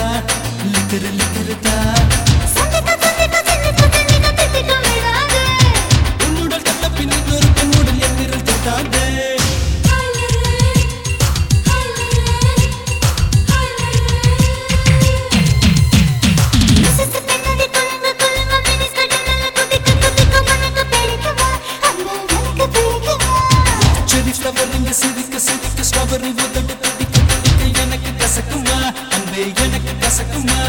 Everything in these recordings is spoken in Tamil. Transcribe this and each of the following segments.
லிக்கரு லிக்கரு தான் சந்திக்க சந்திக்க சிந்திக்க சிந்திக்க தித்திக்க விடாதே உன்னுடல் கட்ட பின் இன்னொரு பெண்ணுடல் என் விரல் தொட்டாதே மிஸ்ஸஸ் கண்ணாடி குலுங்க குலுங்க மினிஸ் கண்ணால குதிக்க குதிக்க மனக்கு பிடிக்குமா அந்த மனக்கு பிடிக்குமா செரி ஃப்ளவர் இங்க சிரிக்க சிரிக்க ஸ்ட்ராபெரி உதடு துடிக்க துடிக்க எனக்கு கசக்குமா அன்பே எனக்கு கசக்குமா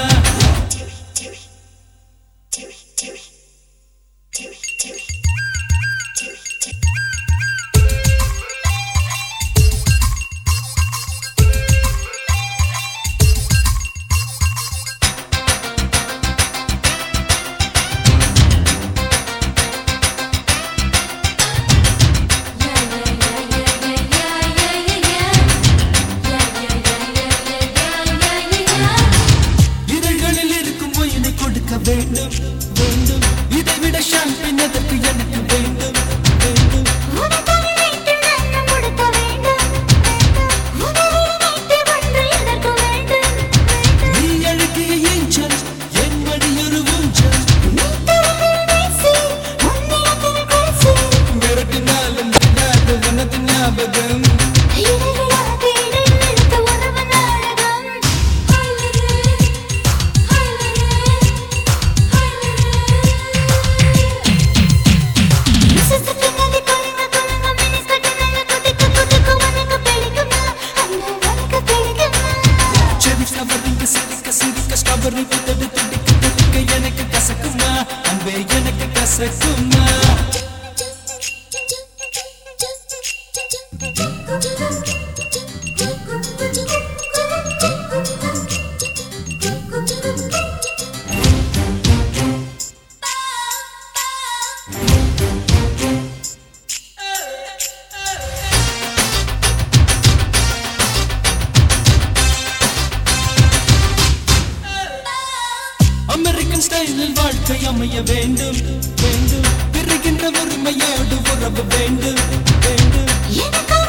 இதழ்களில் இருக்கும் ஒயினை கொடுக்க வேண்டும் வேண்டும் இதை விட ஷாம்பின் அதற்கு எனக்கு வேண்டும் வேண்டும் உனக்காக வைத்து நான் முடுக்க வேண்டும் உதவி வைத்து ஒன்று இதற்கு வேண்டும் நீ அழகிய ஏஞ்சல் என் மடியொரு ஊஞ்சல் நீ தருகிற நேசி உன்னிடத்தில் பேசி மிரட்டினாலும் விடாத உனது ஞாபகம் இடைவிடா தேடல் எடுத்த உறவு நாடகம் மிஸ்ஸஸ் கண்ணாடி குலுங்க குலுங்க மினிஸ் கண்ணால குதிக்க குதிக்க மனக்கு பிடிக்குமா அந்த மனக்கு பிடிக்குமா செரி ஃப்ளவர் இங்க சிரிக்க சிரிக்க ஸ்ட்ராபெரி உதடு துடிக்க துடிக்க எனக்கு கசக்குமா அன்பே எனக்கு கசக்குமா அமெரிக்கன் ஸ்டைலில் வாழ்க்கை அமைய வேண்டும் வேண்டும் பிறகின்ற உரிமையோடு உறவு வேண்டும் வேண்டும் எனக்கு